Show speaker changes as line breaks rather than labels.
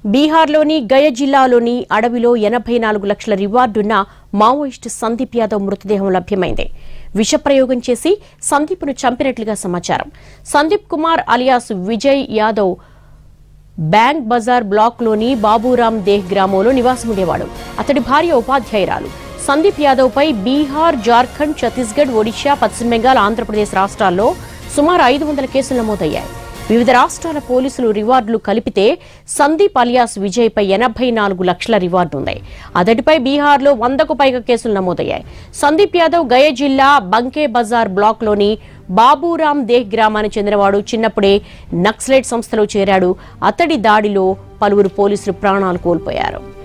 బీహార్లోని గయ జిల్లాలోని అడవిలో ఎనభై నాలుగు లక్షల రివార్డున్న మావోయిస్టు సందీప్ యాదవ్ మృతదేహం లభ్యమైంది విషప్రయోగం చేసి సందీప్ను చంపినట్లుగా సమాచారం సందీప్ కుమార్ అలియాస్ విజయ్ యాదవ్ బ్యాంక్ బజార్ బ్లాక్లోని బాబురాం దేహ్ గ్రామంలో నివాసముండేవాడు అతడి భార్య ఉపాధ్యాయురాలు సందీప్ యాదవ్ పై బీహార్ జార్ఖండ్ ఛత్తీస్గఢ్ ఒడిశా పశ్చిమ బెంగాల్ ఆంధ్రప్రదేశ్ రాష్ట్రాల్లో సుమారు ఐదు వందల కేసులు నమోదయ్యాయి వివిధ రాష్ట్రాల పోలీసులు రివార్డులు కలిపితే సందీప్ అలియాస్ విజయ్ పై ఎనభై నాలుగు లక్షల రివార్డు ఉంది అతడిపై బీహార్లో వందకు పైగా కేసులు నమోదయ్యాయి సందీప్ యాదవ్ గయ జిల్లా బంకే బజార్ బ్లాక్లోని బాబురాం దేహ్ గ్రామానికి చెందినవాడు చిన్నప్పుడే నక్సలైట్ సంస్థలో చేరాడు అతడి దాడిలో పలువురు పోలీసులు ప్రాణాలు కోల్పోయారు